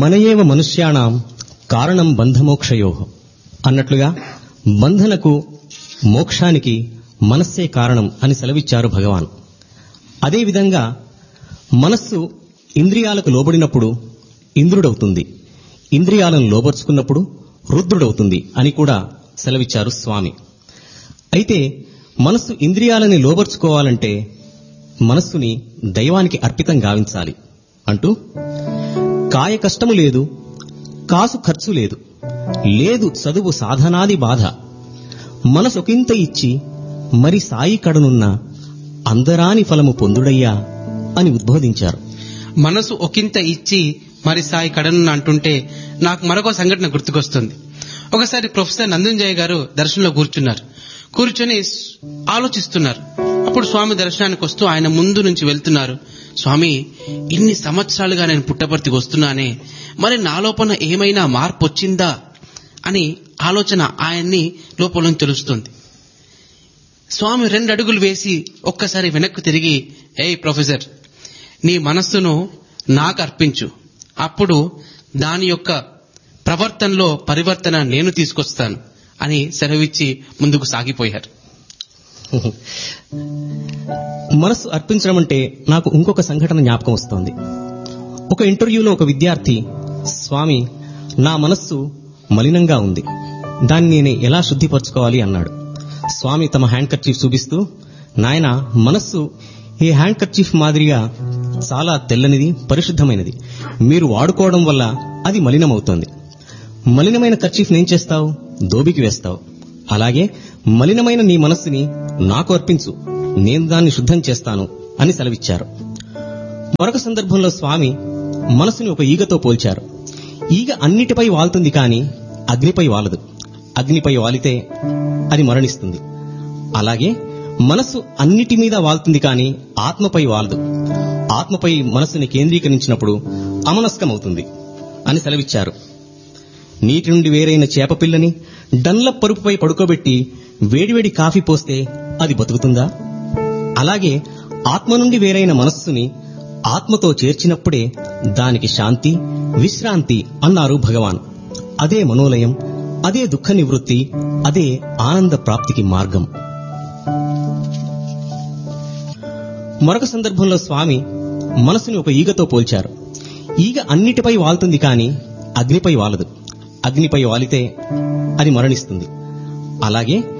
మనయేవ మనుష్యాణం కారణం బంధమోక్షయో అన్నట్లుగా బంధనకు మోక్షానికి మనస్సే కారణం అని సెలవిచ్చారు భగవాన్ అదేవిధంగా మనస్సు ఇంద్రియాలకు లోబడినప్పుడు ఇంద్రుడవుతుంది ఇంద్రియాలను లోబర్చుకున్నప్పుడు రుద్రుడవుతుంది అని కూడా సెలవిచ్చారు స్వామి అయితే మనస్సు ఇంద్రియాలని లోబర్చుకోవాలంటే మనస్సుని దైవానికి అర్పితం గావించాలి అంటూ కాయ కష్టము లేదు కాసు ఖర్చు లేదు లేదు చదువు సాధనాది బాధ మనసొకింత ఇచ్చి మరి సాయి కడనున్న అందరాని ఫలము పొందుడయ్యా అని ఉద్బోధించారు మనసు ఒకంత ఇచ్చి మరి సాయి కడను అంటుంటే నాకు మరొక సంఘటన గుర్తుకొస్తుంది ఒకసారి ప్రొఫెసర్ నందుంజయ్ గారు దర్శనంలో కూర్చున్నారు కూర్చొని స్- ఆలోచిస్తున్నారు అప్పుడు స్వామి దర్శనానికి వస్తూ ఆయన ముందు నుంచి వెళ్తున్నారు స్వామి ఇన్ని సంవత్సరాలుగా నేను పుట్టపర్తికి వస్తున్నానే మరి నా లోపల ఏమైనా మార్పు వచ్చిందా అని ఆలోచన ఆయన్ని లోపల నుంచి తెలుస్తుంది స్వామి రెండు అడుగులు వేసి ఒక్కసారి వెనక్కు తిరిగి ఏయ్ ప్రొఫెసర్ నీ మనస్సును నాకు అర్పించు అప్పుడు దాని యొక్క ప్రవర్తనలో పరివర్తన నేను తీసుకొస్తాను అని సెలవిచ్చి ముందుకు సాగిపోయారు మనస్సు అర్పించడం అంటే నాకు ఇంకొక సంఘటన జ్ఞాపకం వస్తోంది ఒక ఇంటర్వ్యూలో ఒక విద్యార్థి స్వామి నా మనస్సు మలినంగా ఉంది దాన్ని నేను ఎలా శుద్ధిపరచుకోవాలి అన్నాడు స్వామి తమ హ్యాండ్ కర్చీఫ్ చూపిస్తూ నాయన మనస్సు ఈ హ్యాండ్ కర్చీఫ్ మాదిరిగా చాలా తెల్లనిది పరిశుద్ధమైనది మీరు వాడుకోవడం వల్ల అది మలినమవుతోంది మలినమైన కర్చీఫ్ ఏం చేస్తావు దోబికి వేస్తావు అలాగే మలినమైన నీ మనస్సుని నాకు అర్పించు నేను దాన్ని శుద్ధం చేస్తాను అని సెలవిచ్చారు మరొక సందర్భంలో స్వామి మనసుని ఒక ఈగతో పోల్చారు ఈగ అన్నిటిపై వాలుతుంది కాని అగ్నిపై వాలదు అగ్నిపై వాలితే అది మరణిస్తుంది అలాగే మనస్సు అన్నిటి మీద వాలుతుంది కాని ఆత్మపై వాలదు ఆత్మపై మనస్సుని కేంద్రీకరించినప్పుడు అమనస్కమవుతుంది అని సెలవిచ్చారు నీటి నుండి వేరైన చేప పిల్లని డన్ల పరుపుపై పడుకోబెట్టి వేడివేడి కాఫీ పోస్తే అది బతుకుతుందా అలాగే ఆత్మ నుండి వేరైన మనస్సుని ఆత్మతో చేర్చినప్పుడే దానికి శాంతి విశ్రాంతి అన్నారు భగవాన్ అదే మనోలయం అదే దుఃఖ నివృత్తి అదే ఆనంద ప్రాప్తికి మార్గం మరొక సందర్భంలో స్వామి మనసుని ఒక ఈగతో పోల్చారు ఈగ అన్నిటిపై వాలుతుంది కాని అగ్నిపై వాలదు అగ్నిపై వాలితే అది మరణిస్తుంది అలాగే